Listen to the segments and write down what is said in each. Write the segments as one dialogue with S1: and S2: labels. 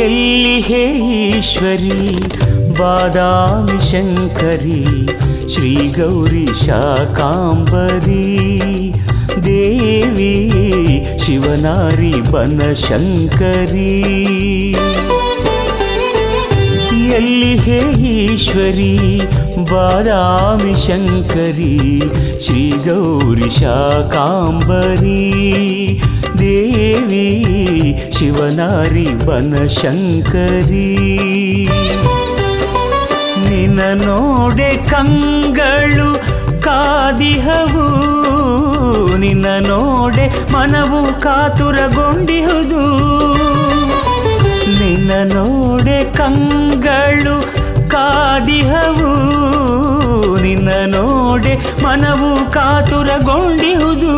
S1: ಎಲ್ಲಿ ಹೇ ಈಶ್ವರಿ ಬಾದಾಮಿ ಶಂಕರಿ ಶ್ರೀ ಗೌರಿ ಶಾಕಾಂಬರಿ ದೇವಿ ಶಿವನಾರಿ ಬನಶಂಕರಿ ಎಲ್ಲಿ ಹೇ ಈಶ್ವರಿ ಬಾದಾಮಿ ಶಂಕರಿ ಶ್ರೀ ಗೌರಿ ಶಾಕಾಂಬರಿ ದೇವಿ ಶಿವನಾರಿ ಬನಶಂಕರಿ ನಿನ್ನ ನೋಡೆ ಕಂಗಳು ಕಾದಿಹವು ನಿನ್ನ ನೋಡೆ ಮನವು ಕಾತುರಗೊಂಡಿಹುದು ನಿನ್ನ ನೋಡೆ ಕಂಗಳು ಕಾದಿಹವು ನಿನ್ನ ನೋಡೆ ಮನವು ಕಾತುರಗೊಂಡಿಹುದು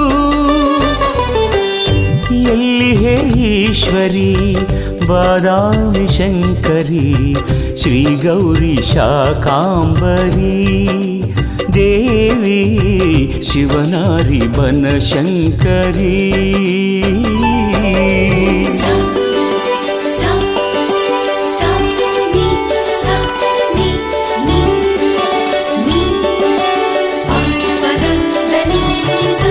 S1: ಎಲ್ಲಿ ಹೇ ಈಶ್ವರಿ ಬಾದಾಮಿ ಶಂಕರಿ ಶ್ರೀ ಗೌರಿ ಶಾಕಾಂಬರಿ ದೇವಿ ಶಿವನಾರಿ ಬನಶಂಕರಿ
S2: सा सा सा नि सा नि नि नि पा पद द नि सा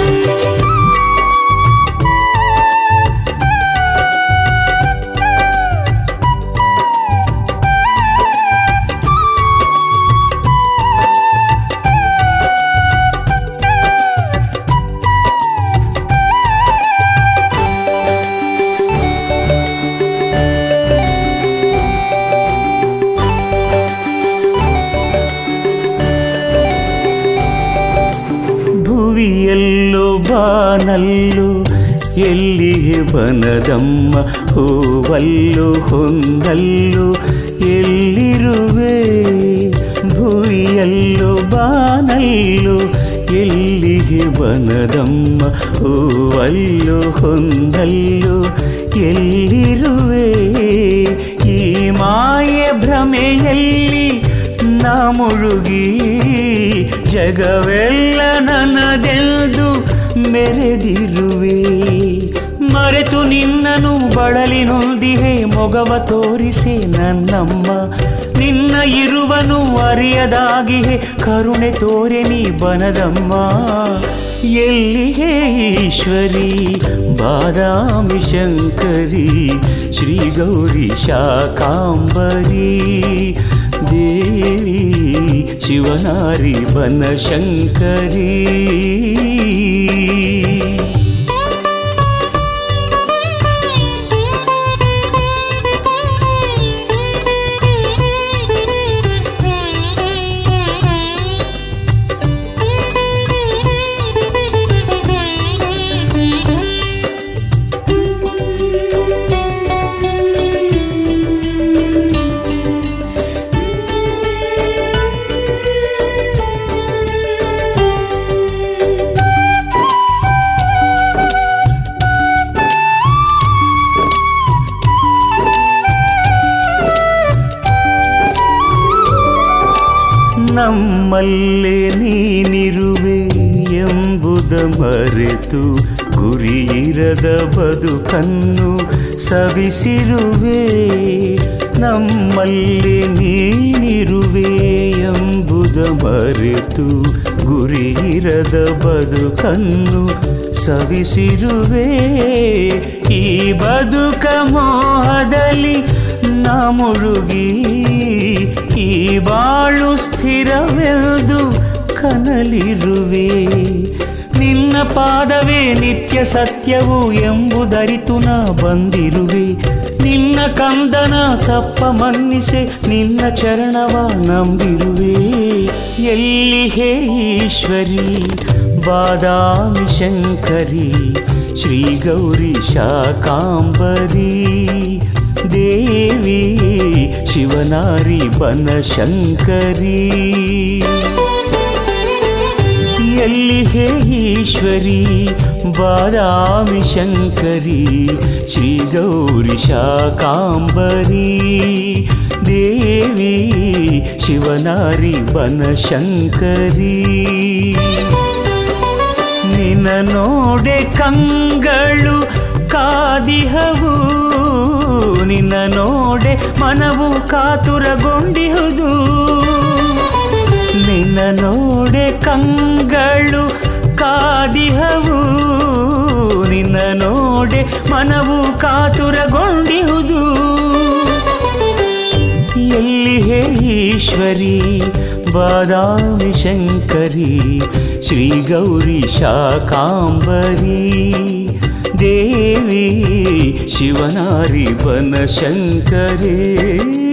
S1: ಭುವಿಯಲ್ಲೋ ಬಾನಲ್ಲು ಎಲ್ಲಿಗೆ ಬನದಮ್ಮ ಹೂವಲ್ಲು ಹೊನ್ನಲ್ಲು ಎಲ್ಲಿರುವೆ ಭುವಿಯಲ್ಲೋ ಬಾನಲ್ಲು ಎಲ್ಲಿಗೆ ಬನದಮ್ಮ ಹೂವಲ್ಲು ಹೊನ್ನಲ್ಲು ಎಲ್ಲಿರುವೆ ಈ ಮಾಯೆ ಭ್ರಮೆಯಲ್ಲಿ ನಾ ಮುಳುಗಿ ಜಗವೆಲ್ಲ ನನ್ನದೆಂದು ಮೆರೆದಿರುವೆ ಮರೆತು ನಿನ್ನನು ಬಳಲಿ ನೊಂದಿಹೆ ಮೊಗವ ತೋರಿಸೆ ನನ್ನಮ್ಮ ನಿನ್ನ ಇರುವನು ಅರಿಯದಾಗಿಹೆ ಕರುಣೆ ತೋರೆ ನೀ ಬನದಮ್ಮ ಎಲ್ಲಿಗೆ ಈಶ್ವರಿ ಬಾದಾಮಿ ಶಂಕರಿ ಶ್ರೀ ಗೌರಿ ಶಾಕಾಂಬರಿ ದೇವಿ ಶಿವನಾರಿ ಬನಶಂಕರಿ ನಮ್ಮಲ್ಲೇ ನೀನಿರುವೆ ಎಂಬುದ ಮರೆತು ಗುರಿಯಿರದ ಬದುಕನ್ನು ಸವಿಸಿರುವೆ ನಮ್ಮಲ್ಲೇ ನೀನಿರುವೆ ಎಂಬುದ ಮರೆತು ಗುರಿಯಿರದ ಬದುಕನ್ನು ಸವಿಸಿರುವೆ ಈ ಬದುಕ ಮೋಹದಲ್ಲಿ ನಾ ಮುಳುಗಿ ಈ ಬಾಳು ಸ್ಥಿರವೆಂದು ಕನಲಿರುವೆ ನಿನ್ನ ಪಾದವೇ ನಿತ್ಯ ಸತ್ಯವು ಎಂಬುದರಿತು ನಾ ಬಂದಿರುವೆ ನಿನ್ನ ಕಂದನ ತಪ್ಪ ಮನ್ನಿಸೆ ನಿನ್ನ ಚರಣವ ನಂಬಿರುವೆ ಎಲ್ಲಿ ಹೇ ಈಶ್ವರಿ ಬಾದಾಮಿ ಶಂಕರಿ ಶ್ರೀ ಗೌರಿ ಶಾಕಾಂಬರಿ ದೇವಿ ಶಿವನಾರಿ ಬನಶಂಕರಿ ಎಲ್ಲಿ ಹೇ ಈಶ್ವರಿ ಬಾದಾಮಿ ಶಂಕರಿ ಶ್ರೀ ಗೌರಿ ಶಾಕಾಂಬರಿ ದೇವಿ ಶಿವನಾರಿ ಬನಶಂಕರಿ ನಿನ್ನ ನೋಡೆ ಕಂಗಳು ಕಾದಿಹವು ನಿನ್ನ ನೋಡೆ ಮನವು ಕಾತುರಗೊಂಡಿಹುದು ನಿನ್ನ ನೋಡೆ ಕಂಗಳು ಕಾದಿಹವು ನಿನ್ನ ನೋಡೆ ಮನವು ಕಾತುರಗೊಂಡಿಹುದು ಎಲ್ಲಿ ಹೇ ಈಶ್ವರಿ ಬಾದಾಮಿ ಶಂಕರಿ ಶ್ರೀ ಗೌರಿ ಶಾಕಾಂಬರಿ ದೇವಿ ಶಿವನಾರಿ ಬನಶಂಕರೇ